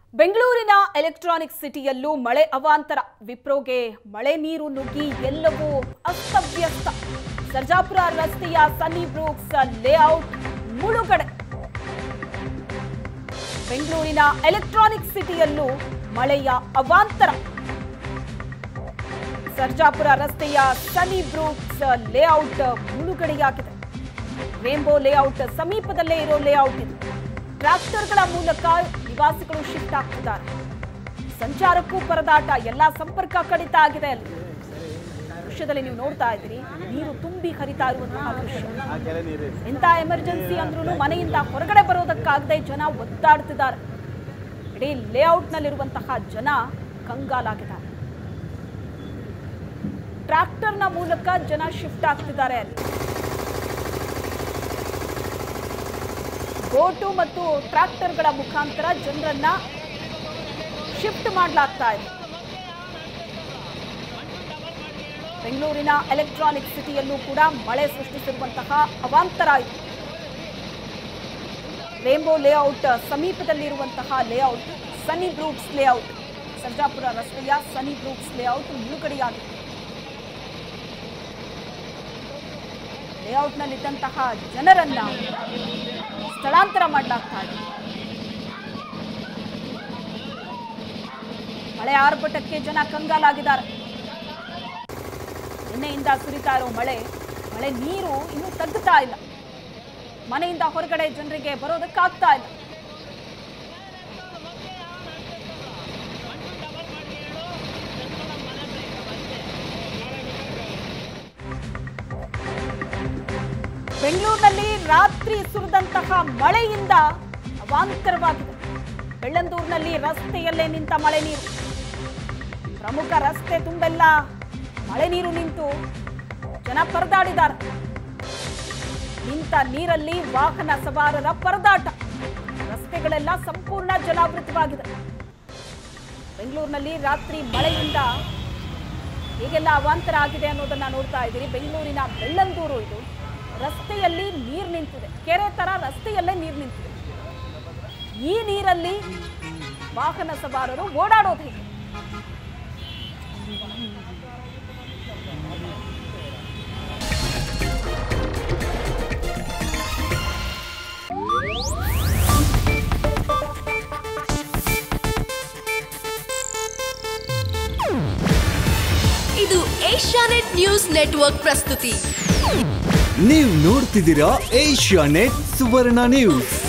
ಬೆಂಗಳೂರಿನ ಎಲೆಕ್ಟ್ರಾನಿಕ್ ಸಿಟಿಯಲ್ಲೂ ಮಳೆ ಅವಾಂತರ ವಿಪ್ರೋಗೆ ಮಳೆ ನೀರು ನುಗ್ಗಿ ಎಲ್ಲವೂ ಅಸ್ತವ್ಯಸ್ತ ಸರ್ಜಾಪುರ ರಸ್ತೆಯ ಸನ್ನಿ ಬ್ರೂಕ್ಸ್ ಲೇಔಟ್ ಮುಳುಗಡೆ ಬೆಂಗಳೂರಿನ ಎಲೆಕ್ಟ್ರಾನಿಕ್ ಸಿಟಿಯಲ್ಲೂ ಮಳೆಯ ಅವಾಂತರ ಸರ್ಜಾಪುರ ರಸ್ತೆಯ ಸನಿ ಬ್ರೂಕ್ಸ್ ಲೇಔಟ್ ಮುಳುಗಡೆಯಾಗಿದೆ ರೇಂಬೋ ಲೇಔಟ್ ಸಮೀಪದಲ್ಲೇ ಇರೋ ಲೇಔಟ್ ಇದು ಟ್ರಾಕ್ಟರ್ಗಳ ಮೂಲಕ ನಿವಾಸಿಗಳು ಶಿಫ್ಟ್ ಆಗ್ತಿದ್ದಾರೆ ಸಂಚಾರಕ್ಕೂ ಪರದಾಟ ಎಲ್ಲಾ ಸಂಪರ್ಕ ಕಡಿತ ಆಗಿದೆ ಅಲ್ಲಿ ದೃಶ್ಯದಲ್ಲಿ ನೀವು ನೋಡ್ತಾ ಇದ್ದೀರಿ ನೀರು ತುಂಬಿ ಹರಿತಾ ಇರುವಂತಹ ದೃಶ್ಯ ಎಂತ ಎಮರ್ಜೆನ್ಸಿ ಅಂದ್ರೂ ಮನೆಯಿಂದ ಹೊರಗಡೆ ಬರೋದಕ್ಕಾಗದೆ ಜನ ಒದ್ದಾಡ್ತಿದ್ದಾರೆ ಇಡೀ ಲೇಔಟ್ನಲ್ಲಿರುವಂತಹ ಜನ ಕಂಗಾಲಾಗಿದ್ದಾರೆ ಟ್ರಾಕ್ಟರ್ನ ಮೂಲಕ ಜನ ಶಿಫ್ಟ್ ಆಗ್ತಿದ್ದಾರೆ ಅಲ್ಲಿ ಬೋಟು ಮತ್ತು ಟ್ರಾಕ್ಟರ್ಗಳ ಮುಖಾಂತರ ಜನರನ್ನ ಶಿಫ್ಟ್ ಮಾಡಲಾಗ್ತಾ ಇದೆ ಬೆಂಗಳೂರಿನ ಎಲೆಕ್ಟ್ರಾನಿಕ್ ಸಿಟಿಯಲ್ಲೂ ಕೂಡ ಮಳೆ ಸೃಷ್ಟಿಸಿರುವಂತಹ ಅವಾಂತರ ಇದೆ ರೇಂಬೋ ಲೇಔಟ್ ಸಮೀಪದಲ್ಲಿರುವಂತಹ layout sunny brooks layout Sarjapura ರಸ್ತೆಯ ಸನಿ ಬ್ರೂಕ್ಸ್ ಲೇಔಟ್ ಮುಳುಗಡೆಯಾಗಿದೆ ಲೇಔಟ್ನಲ್ಲಿದ್ದಂತಹ ಜನರನ್ನ ಸ್ಥಳಾಂತರ ಮಾಡಲಾಗ್ತಾ ಇದೆ ಮಳೆ ಆರ್ಭಟಕ್ಕೆ ಜನ ಕಂಗಾಲಾಗಿದ್ದಾರೆ ನಿನ್ನೆಯಿಂದ ಸುರಿತಾ ಇರೋ ಮಳೆ ಮಳೆ ನೀರು ಇನ್ನೂ ತಗ್ಗುತ್ತಾ ಇಲ್ಲ ಮನೆಯಿಂದ ಹೊರಗಡೆ ಜನರಿಗೆ ಬರೋದಕ್ಕಾಗ್ತಾ ಇಲ್ಲ ಬೆಂಗಳೂರಿನಲ್ಲಿ ರಾತ್ರಿ ಸುರಿದಂತಹ ಮಳೆಯಿಂದ ಅವಾಂತರವಾಗಿದೆ ಬೆಳ್ಳಂದೂರಿನಲ್ಲಿ ರಸ್ತೆಯಲ್ಲೇ ನಿಂತ ಮಳೆ ನೀರು ಪ್ರಮುಖ ರಸ್ತೆ ತುಂಬೆಲ್ಲ ಮಳೆ ನೀರು ನಿಂತು ಜನ ಪರದಾಡಿದ್ದಾರೆ ನಿಂತ ನೀರಲ್ಲಿ ವಾಹನ ಸವಾರರ ಪರದಾಟ ರಸ್ತೆಗಳೆಲ್ಲ ಸಂಪೂರ್ಣ ಜಲಾವೃತವಾಗಿದೆ ಬೆಂಗಳೂರಿನಲ್ಲಿ ರಾತ್ರಿ ಮಳೆಯಿಂದ ಹೇಗೆಲ್ಲ ಅವಾಂತರ ಆಗಿದೆ ಅನ್ನೋದನ್ನ ನೋಡ್ತಾ ಇದ್ದೀರಿ ಬೆಂಗಳೂರಿನ ಬೆಳ್ಳಂದೂರು ಇದು ರಸ್ತೆಯಲ್ಲಿ ನೀರು ನಿಂತಿದೆ ಕೆರೆ ತರ ರಸ್ತೆಯಲ್ಲೇ ನೀರು ನಿಂತಿದೆ ಈ ನೀರಲ್ಲಿ ವಾಹನ ಸವಾರರು ಓಡಾಡೋದು ಹೇಗೆ ಇದು ಏಷ್ಯಾನೆಟ್ ನ್ಯೂಸ್ ನೆಟ್ವರ್ಕ್ ಪ್ರಸ್ತುತಿ ನೀವು ನೋಡ್ತಿದ್ದೀರಾ ಏಷ್ಯಾ ನೆಟ್ ಸುವರ್ಣ ನ್ಯೂಸ್